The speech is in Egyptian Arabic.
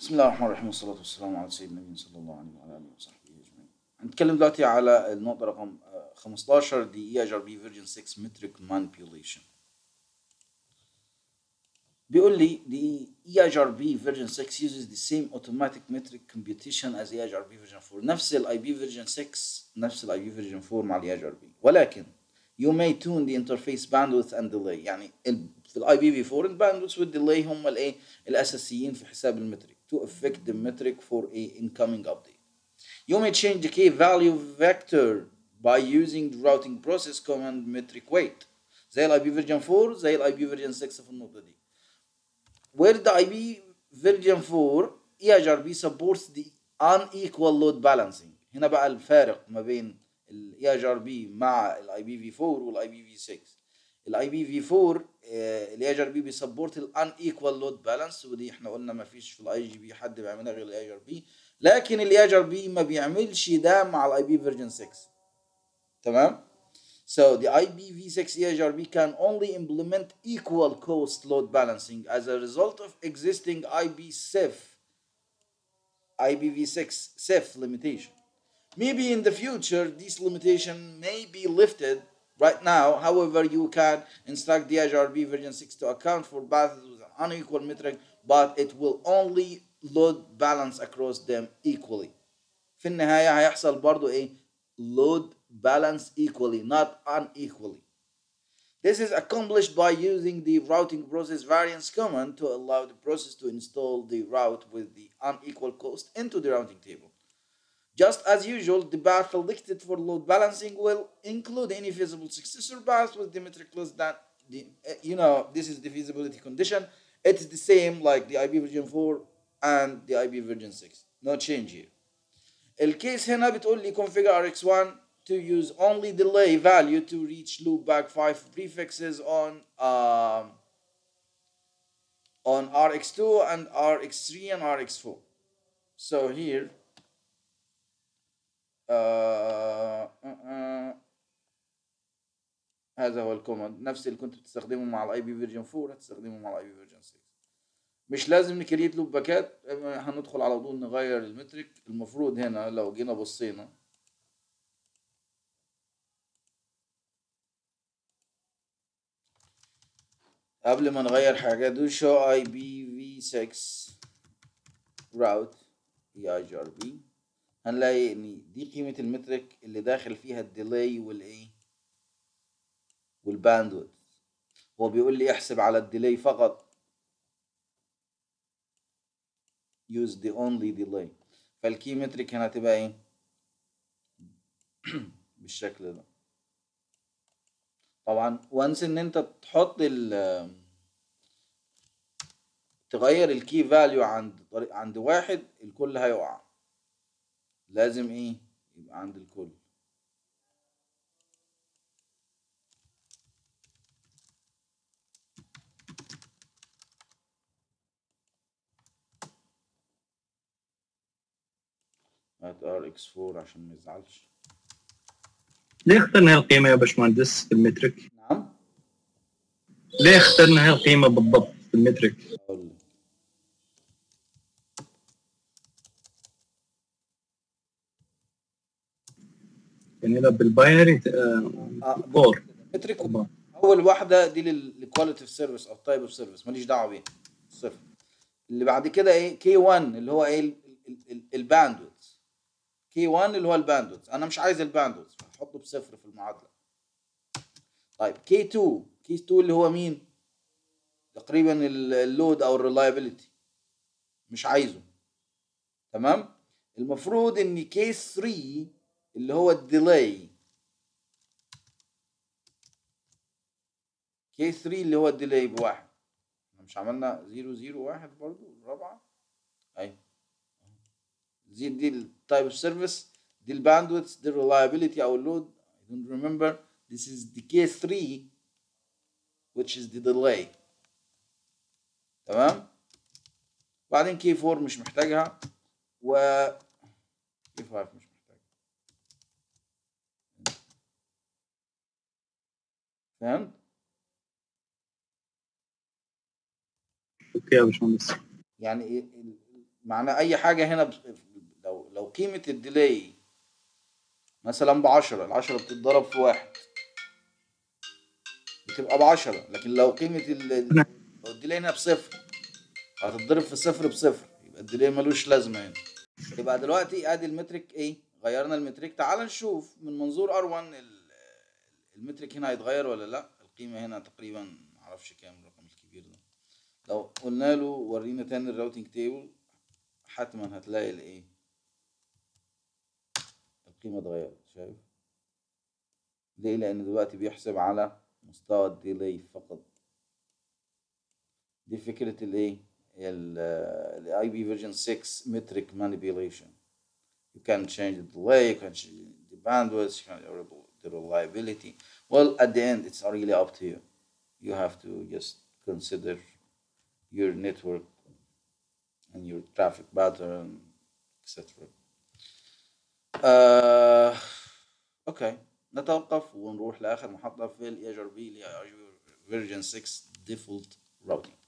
بسم الله الرحمن الرحيم والصلاة والسلام على سيدنا النبي صلى الله عليه وعلى آله وصحبه أجمعين. هنتكلم دلوقتي على النقطة رقم آه، 15 دي اي ار بي فيرجن 6 متريك مانيبيوليشن. بيقول لي the EIGRB version 6 uses the same automatic metric computation as EIGRB version 4 نفس ال IB version 6 نفس ال IB version 4 مع ال EIGRB ولكن you may tune the interface bandwidth and delay يعني ال- في ال IPv4 ال bandwidth وال delay هم الايه الاساسيين في حساب المترك to affect the metric for a incoming update you may change the key value vector by using the routing process command metric wait زي ال IP version 4 زي ال IP version 6 في النقطة دي where the IP version 4 EIGRB supports the unequal load balancing هنا بقى الفارق ما بين ال EIGRB مع ال IPv4 وال IPv6 ال IPv4 آه، ال EIGRB بيسبورت ال unequal load balance ودي احنا قلنا ما فيش في الاي جي بي حد بيعملها غير ال EIGRB لكن ال EIGRB ما بيعملش ده مع ال IP version 6 تمام So the IPv6 EIGRB can only implement equal cost load balancing as a result of existing IPsef IPv6 CEF limitation. Maybe in the future this limitation may be lifted. Right now, however, you can instruct the IGRB version 6 to account for paths with an unequal metric, but it will only load balance across them equally. في النهاية هيحصل برضو ايه load balance equally not unequally this is accomplished by using the routing process variance command to allow the process to install the route with the unequal cost into the routing table just as usual the path selected for load balancing will include any feasible successor path with the metric less than the uh, you know this is the feasibility condition it is the same like the IP version 4 and the IP version 6 no change here الكيس هنا بتقول لي configure RX1 to use only delay value to reach loopback 5 prefixes on um, on RX2 and RX3 and RX4 so here uh, uh, uh, هذا هو الكوماند نفس اللي كنت بتستخدمه مع الاي بي فيرجن 4 هتستخدمه مع الاي بي فيرجن 6 مش لازم نكريت لوب باكات هندخل على طول نغير المترك المفروض هنا لو جينا بصينا قبل ما نغير حاجة دو شو اي بي في 6 راوت اي اي جي ار بي هنلاقي ان دي قيمة المترك اللي داخل فيها الديلي والايه والباندويث هو بيقول لي احسب على الديلي فقط use the only delay فالكي مترك هنا هتبقى ايه بالشكل ده طبعا وانس ان انت تحط ال تغير الكي فاليو عند طريق عند واحد الكل هيقع لازم ايه يبقى عند الكل هات ار اكس 4 عشان ما يزعلش ليه اخترنا هالقيمة يا باشمهندس في المترك؟ نعم ليه اخترنا هالقيمة بالضبط في المترك؟ اقول لك يعني إذا بالباينري آه، فور مترك اول واحده دي للكواليتي اوف سيرفيس او تايب اوف سيرفيس ماليش دعوه بيها صفر اللي بعد كده ايه كي 1 اللي هو ايه الباندويث كي 1 اللي هو الباندويث انا مش عايز الباندويث فهحطه بصفر في المعادله طيب كي 2 كي 2 اللي هو مين تقريبا ال- اللود او الريلايبيليتي مش عايزه تمام المفروض ان كي 3 اللي هو الديلاي كي 3 اللي هو الديلاي بواحد احنا مش عملنا 0 0 1 برضو الرابعه ايوه دي دي التايب اوف سيرفيس دي الباندويث دي الريلايبيليتي او اللود I don't remember this is the كي 3 which is the delay تمام بعدين كي 4 مش محتاجها و كي 5 مش محتاجها فهمت؟ اوكي يا باشمهندس يعني ال- ال- معنى اي حاجه هنا ب- لو لو قيمه الديلي مثلا ب 10 ال 10 بتتضرب في واحد بتبقى ب 10 لكن لو قيمه ال- نعم. لو الديلي هنا بصفر هتتضرب في صفر بصفر يبقى الديلي ملوش لازمه هنا يبقى دلوقتي ادي المترك ايه غيرنا المترك تعال نشوف من منظور ار1 ال- المترك هنا هيتغير ولا لا القيمه هنا تقريبا معرفش كام الرقم الكبير ده لو قلنا له ورينا تاني الراوتنج تيبل حتما هتلاقي الايه القيمه اتغيرت شايف ليه لان دلوقتي بيحسب على مستوى الديلي فقط دي فكره الايه الاي بي فيرجن 6 metric manipulation you can change the delay you can change the bandwidth you can the reliability well at the end it's really up to you you have to just consider your network and your traffic pattern etc آه، اوكي نتوقف ونروح لاخر محطه في الاي ار بي اللي هي فيرجن 6 ديفولت راوتنج